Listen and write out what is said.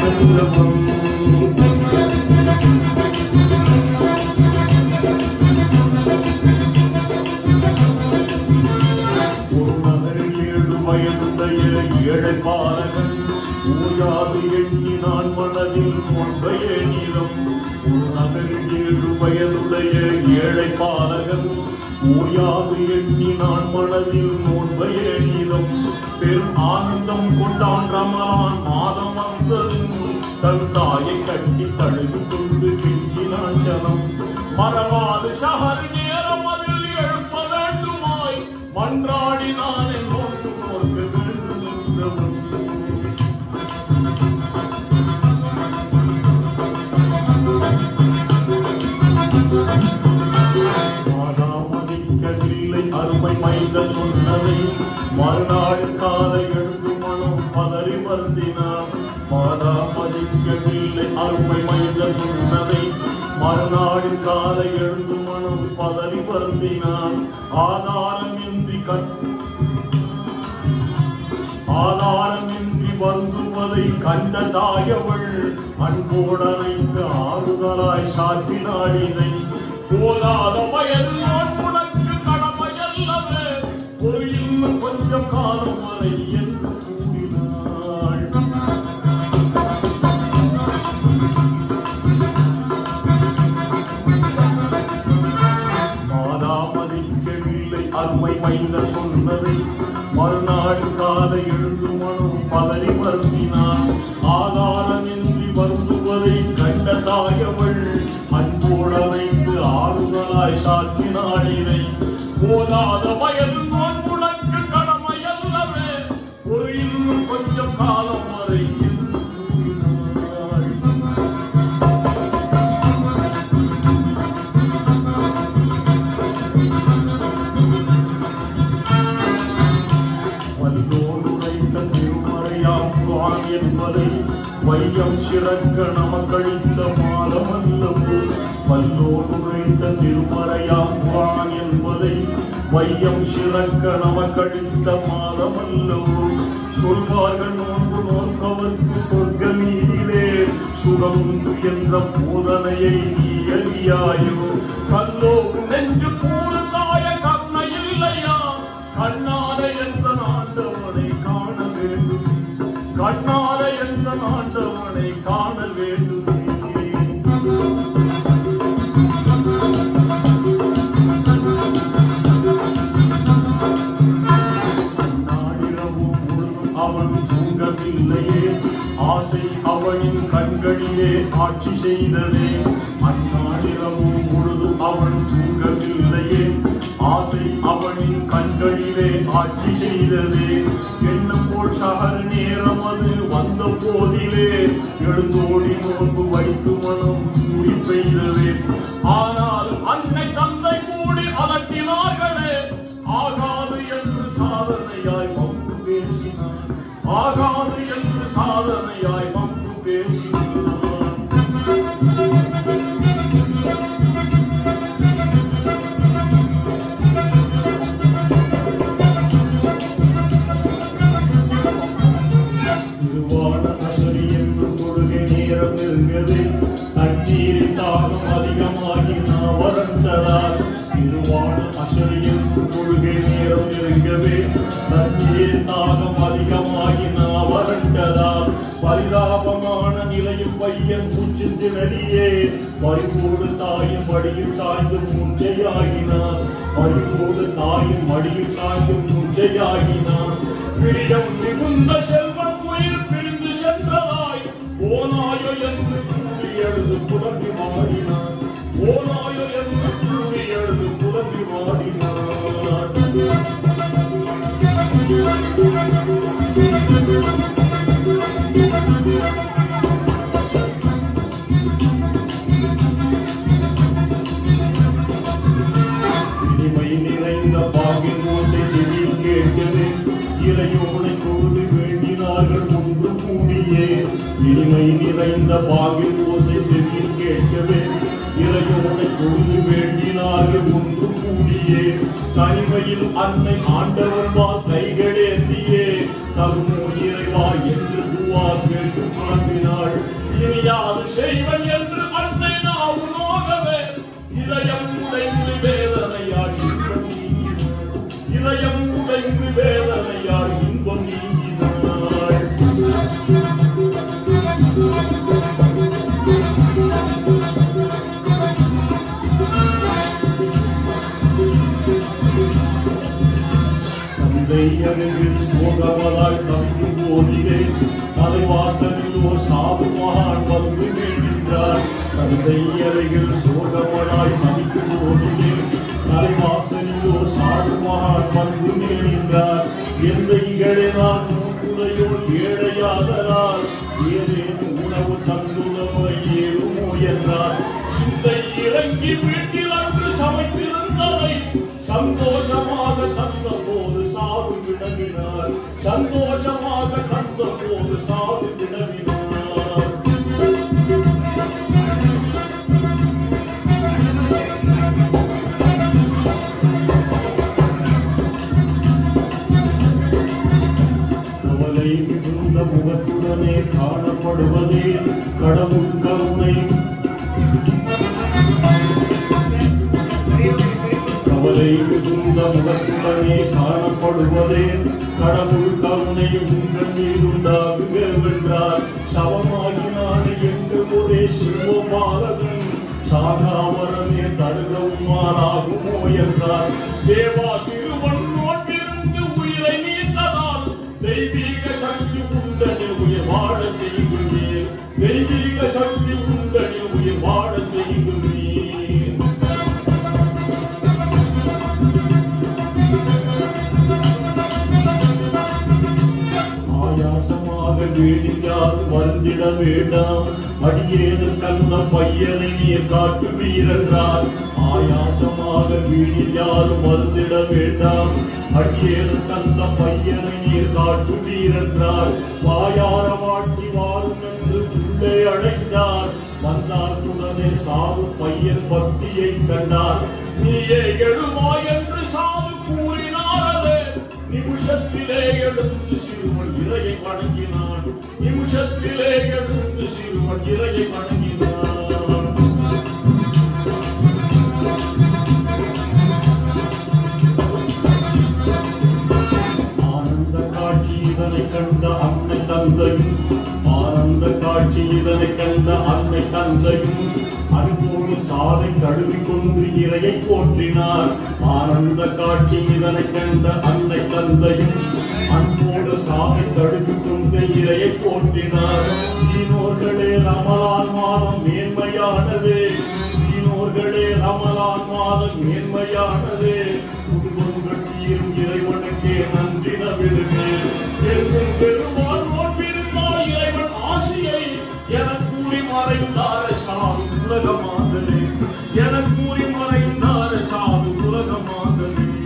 என்றவன் ஒரு நகரில் ஏழு வயதுடைய ஏழை பாலகன் ஓயாது எண்ணி நான் மனதில் ஒன்பைய நீளம் ஒரு நகரில் ஏழு வயதுடைய ஏழை பாலகன் ஓயாது எண்ணி நான் மனதில் நோன்பைய நீளம் பெரும் ஆனந்தம் கொண்டான் ரமலான் மாதம் வந்ததும் தன் தாயை கட்டி தழுவி கொண்டு கெஞ்சினான் ஜனம் மறவாது ஷஹர் நேரம் அதில் எழுப்ப வேண்டுமாய் மன்றாடினான் நோக்கு நோக்க வேண்டும் என்றவன் மானாமதிக்கவில்லை அருமை மைந்தன் சொன்னதை மறுநாள் காலை எழுந்து மனம் பதறி வருந்தினார் மானாமதிக்கவில்லை அருமை மைந்தன் சொன்னதை மறுநாள் காலை எழுந்து மனம் பதறி வருந்தினான் ஆதாரமின்றி கற்று ஆதாரமின்றி வந்துவதை கண்ட தாயவள் அன்போடனைத்து ஆறுதலாய் சாற்றினாள் இதை போதாத வயது உனக்கு கடமையல்லவே ஒரு இன்னும் கொஞ்சம் காலம் வரை என்று கூறினாள் மாதாமதிக்கவில்லை அருமை மைந்தர் சொன்னதை மறுநாள் காலை எழுந்து மனம் பதறி வருந்தினான் ஆதாரமின்றி வருந்துவதை கண்ட தாயவள் அன்போடனைத்து ஆறுதலாய் சாற்றினாள் இதை போதாத வயது நோன்புழக்கு கடமை அல்லவே ஒரு இன்னும் கொஞ்சம் காலம் வரை என்று கூறினாள் வல்லோடு உரைத்த திருமறையாம் குரான் என்பதை வையம் சிறக்க நமக்களித்த மாதம் அல்லவோ வல்லோடு உரைத்த திருமறையாம் குரான் என்பதை வையம் சிறக்க நமக்களித்த மாதம் அல்லவோ சொல்வார்கள் நோன்பு நோன்பவர்க்கு சொர்க்க நீதிலே சுகம் உண்டு என்ற போதனையை நீ அறியாயோ கல்லோ நெஞ்சு கூறு தாய கருணை இல்லையா கண்ணார எந்த ஆண்டவனை காண வேண்டும் கண்ணார எந்த ஆண்டவனை காண வேண்டும் அந்நாளிரவும் முழுதும் அவன் தூங்கவில்லையே ஆசை அவனின் கண்களிலே ஆட்சி செய்ததே அந்நாளிரவும் முழுதும் அவன் தூங்கவில்லையே ஆசை அவனின் கண்களிலே ஆட்சி செய்ததே எண்ணம் போல் சகல் நேரம் அது வந்த போதிலே எழுந்தோடி நோன்பு வைத்து மனம் கூடி பெய்ததே ஆனாலும் அன்னை தந்தை கூடி அதட்டினார்களே ஆகாது என்று சாதனையாய் வம்பு பேசினான் ஆகாது என்று சாதனையாய் வம்பு பேசினான் திருவான அசரி என்று தொழுகை நேரம் நெருங்கவே தண்ணீரின் தாகம் அதிகமாகி நான் வறண்டதால் திருவான அசரி என்று தொழுகை நேரம் நெருங்கவே தண்ணீரின் தாகம் அதிகமாகி நான் வறண்டதால் பரிதாபமான நிலையும் பையன் பூச்சு திணறியே பறிப்போடு தாயும் மடியில் சாய்ந்து மூஞ்சையாகினான் பறிப்போடு தாயும் மடியில் சாய்ந்து மூஞ்சையாகினான் பிரியம் மிகுந்த செல்வம் உயிர் பிரிந்து சென்றதாய் ஓனாயோ என்று கூறி எழுது புலம்பி மாடினான் ஓனாயோ என்று கூறி எழுது புலம்பி மாடினான் இனிமை நிறைந்த பாகின் ஓசை செவியில் கேட்கவே இறையோனை தொழுது வேண்டினார்கள் முன்பு கூடியே இனிமை நிறைந்த பாகின் ஓசை செவியில் கேட்கவே இறையோனை தொழுது வேண்டினார்கள் முன்பு கூடியே தனிமையில் அன்னை ஆண்டவர் வா கைகளேந்தியே தகுமோ இறைவா என்று துவா கேட்டு புலம்பினாள் யாது செய்வன் என்று அன்னை நாவு நோகவே இதயம் உடைந்து வேதனையால் இன்பம் நீங்கினாள் இதயம் உடைந்து வேதனையால் இன்பம் நீங்கினாள் தந்தை அருகில் சோகமலாய் தவிக்கும் போதிலே தலைவாசலில் ஓர் சாதுமான் வந்து நின்றார் தந்தை அருகில் சோகமலாய் தவிக்கும் போதிலே தலைவாசலில் ஓர் சாதுமான் வந்து நின்றார் எந்தைகளே நான் மூக்குலையோ ஏழையாதலால் ஏதேனும் உணவு தந்துதவ ஏறுமோ என்றார் சிந்தை இறங்கி வீட்டில் அன்று சமைத்திருந்ததை சந்தோஷமாக தந்த போது சாது விடவினார் சந்தோஷமாக தந்த போது சாது விடவினார் கவலை மிகுந்த முகத்துடனே காணப்படுவதே கடவுள் கருணை கவலை மிகுந்த முகத்துடனே காணப்படுவதே கடவுள் கருணை உங்கள் மீதுண்டாகுகிறவென்றார் சவமாகினான எங்கள் ஒரே சிவபாலகன் சாகாவரமே தருகவுமாறாகுமோ என்றார் தேவா சிறுவன் நோட்டிருந்து உயிரை நீத்ததால் தெய்வீக சக்தி உண்டனில் உயிர் வாழ செய்கிறீர் தெய்வீக சக்தி உண்டனில் உயிர் வாழ செய்கிறீர் ஆயாசமாக வீடியாது வருந்திட வேண்டாம் அடியேது கந்த பையனை நீர் காட்டுவீரென்றார் ஆயாசமாக வீடியாது வருந்திட வேண்டாம் அடியேது கந்த பையனை நீர் காட்டுவீரென்றார் வாயார வாட்டி வாரும் என்று உள்ளே அழைத்தார் வந்தார் உடனே சாவு பையன் பக்தியை கண்டார் நீயே எழுவாய் என்று சாது கூறினாரதே நிமிஷத்திலே எழுந்து சிறுவன் இறையை வணங்கினான் நிமிஷத்திலே எழுந்து சிறுவன் இறையை வணங்கினான் ஆனந்த காட்சி இதனை கண்ட அன்னை தந்தையும் ஆனந்த காட்சி இதனை கண்ட அன்னை தந்தையும் அன்போடு சாலை தழுவி கொண்டு இறையை போற்றினார் ஆனந்த காட்சி இதனை கண்ட அன்னை தந்தையும் அன்போடு சாலை தழுவி கொண்டு இறையை போற்றினார் ஈனோர்களே ரமலான் மாதம் மேன்மையானதே ஈனோர்களே ரமலான் மாதம் மேன்மையானதே குடும்பங்கள் தீரும் இறைவனுக்கே நன்றி நவிடுங்க என்றும் பெருமாள் நோன்பிருந்தால் இறைவன் ஆசியை என கூறி மறைந்தார சாது உலக மாந்தரே என கூறி மறைந்தார சாது உலக மாந்தரே